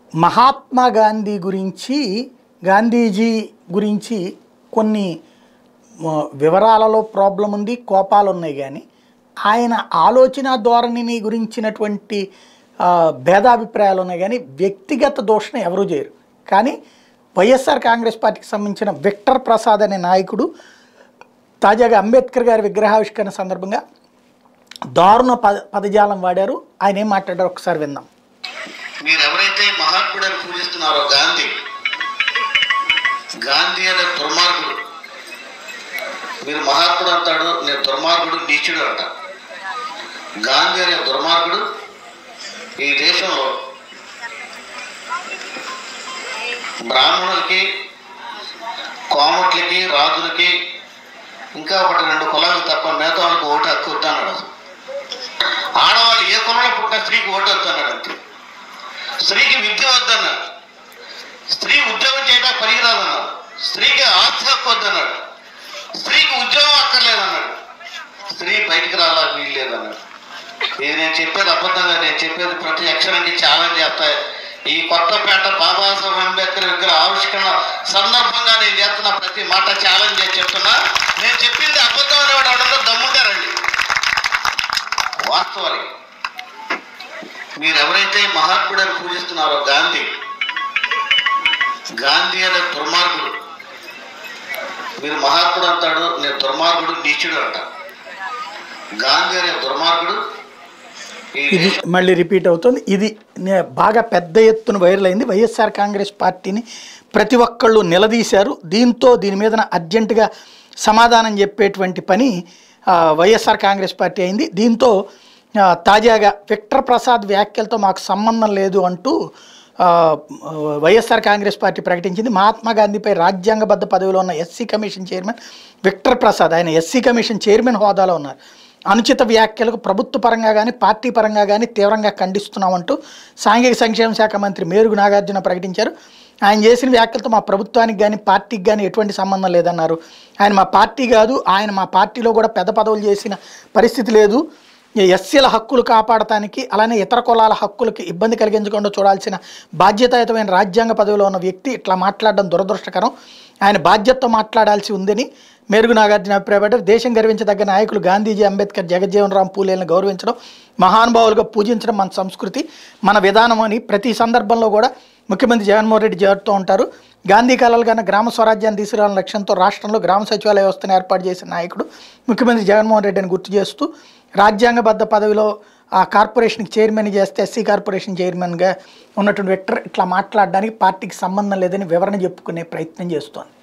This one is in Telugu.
మహాత్మా గాంధీ గురించి గాంధీజీ గురించి కొన్ని మ, వివరాలలో ప్రాబ్లం ఉంది కోపాలు ఉన్నాయి కానీ ఆయన ఆలోచన ధోరణిని గురించినటువంటి ఆ, భేదాభిప్రాయాలు ఉన్నాయి కానీ వ్యక్తిగత దోషణ ఎవరూ చేయరు కానీ వైఎస్ఆర్ కాంగ్రెస్ పార్టీకి సంబంధించిన విక్టర్ ప్రసాద్ అనే నాయకుడు తాజాగా అంబేద్కర్ గారి విగ్రహావిష్కరణ సందర్భంగా దారుణ పద పదజాలం వాడారు ఆయన ఏం మాట్లాడారు ఒకసారి విందాం మీరు ఎవరైతే ఈ మహాత్ముడని పూజిస్తున్నారో గాంధీ గాంధీ అనే దుర్మార్గుడు మీరు మహాత్ముడు అంటాడు నేను దుర్మార్గుడు నీచుడు అంట గాంధీ అనే దుర్మార్గుడు ఈ దేశంలో బ్రాహ్మణులకి కోమట్లకి రాజులకి ఇంకా ఒకటి రెండు కులాలు తప్ప మిగతా వాళ్ళకి ఓటు హక్కు వద్దన్నాడు అసలు. ఆడవాళ్ళు ఏ కులంలో పుట్టిన స్త్రీకి ఓటు వద్దన్నాడు అంతే స్త్రీకి విద్య వద్దన్నాడు స్త్రీ ఉద్యోగం చేయడానికి పనికిరాదన్నాడు స్త్రీకి ఆస్తి హక్కు వద్దన్నాడు స్త్రీకి ఉద్యోగం అక్కర్లేదన్నాడు స్త్రీ బయటికి రాలా వీలు లేదన్నాడు ఇది నేను చెప్పేది అబద్ధంగా నేను చెప్పేది ప్రతి అక్షరానికి ఛాలెంజ్ చేస్తాయి ఈ కొత్తపేట బాబాసాహెబ్ అంబేద్కర్ విగ్రహ ఆవిష్కరణ సందర్భంగా నేను చేస్తున్న ప్రతి మాట ఛాలెంజ్ చేసి చెప్తున్నా నేను చెప్పింది అబద్ధం అనేవాడు ఎవడన్నా దమ్ముగా రండి వాస్తవాలు మీరు ఎవరైతే ఈ మహాత్ముడని పూజిస్తున్నారో గాంధీ గాంధీ అనే దుర్మార్గుడు మీరు మహాత్ముడు అంటాడు నేను దుర్మార్గుడు నీచుడు అంట గాంధీ అనే దుర్మార్గుడు ఈ ఇది మళ్ళీ రిపీట్ అవుతుంది ఇది నే- బాగా పెద్ద ఎత్తున వైరల్ అయింది వైఎస్ఆర్ కాంగ్రెస్ పార్టీని ప్రతి ఒక్కళ్ళు నిలదీశారు దీంతో దీని మీద అర్జెంటుగా సమాధానం చెప్పేటువంటి పని ఆ, వైఎస్ఆర్ కాంగ్రెస్ పార్టీ అయింది దీంతో ఆ, తాజాగా విక్టర్ ప్రసాద్ వ్యాఖ్యలతో మాకు సంబంధం లేదు అంటూ ఆ, వైఎస్ఆర్ కాంగ్రెస్ పార్టీ ప్రకటించింది మహాత్మా గాంధీపై రాజ్యాంగబద్ధ పదవిలో ఉన్న SC commission chairman Victor Prasad ఆయన ఎస్సీ కమిషన్ చైర్మన్ హోదాలో ఉన్నారు అనుచిత వ్యాఖ్యలకు ప్రభుత్వ పరంగా కానీ పార్టీ పరంగా కానీ తీవ్రంగా ఖండిస్తున్నామంటూ సాంఘిక సంక్షేమ శాఖ మంత్రి మేరుగు నాగార్జున ప్రకటించారు ఆయన చేసిన వ్యాఖ్యలతో మా ప్రభుత్వానికి కానీ పార్టీకి కానీ ఎటువంటి సంబంధం లేదన్నారు ఆయన మా పార్టీ కాదు ఆయన మా పార్టీలో కూడా పెద్ద పదవులు చేసిన పరిస్థితి లేదు ఎస్సీల హక్కులు కాపాడటానికి అలానే ఇతర కులాల హక్కులకు ఇబ్బంది కలిగించకుండా చూడాల్సిన బాధ్యతాయుతమైన రాజ్యాంగ పదవిలో ఉన్న వ్యక్తి ఇట్లా మాట్లాడడం దురదృష్టకరం ఆయన బాధ్యతతో మాట్లాడాల్సి ఉందని మేరుగు నాగార్జున అభిప్రాయపడ్డారు దేశం గర్వించదగ్గ నాయకులు గాంధీజీ అంబేద్కర్ జగజ్జీవన్ రామ్ పూలేలను గౌరవించడం మహానుభావులుగా పూజించడం మన సంస్కృతి మన విధానం అని ప్రతి సందర్భంలో కూడా ముఖ్యమంత్రి జగన్మోహన్ రెడ్డి చేరుతూ ఉంటారు గాంధీ కళలు కన్నా గ్రామ స్వరాజ్యాన్ని తీసుకురావాలనే లక్ష్యంతో రాష్ట్రంలో గ్రామ సచివాలయ వ్యవస్థను ఏర్పాటు చేసిన నాయకుడు ముఖ్యమంత్రి జగన్మోహన్ రెడ్డిని గుర్తు చేస్తూ రాజ్యాంగబద్ధ పదవిలో ఆ కార్పొరేషన్కి చైర్మన్ చేస్తే ఎస్సీ కార్పొరేషన్ చైర్మన్గా ఉన్నటువంటి వ్యక్టర్ ఇట్లా మాట్లాడడానికి పార్టీకి సంబంధం లేదని వివరణ చెప్పుకునే ప్రయత్నం చేస్తోంది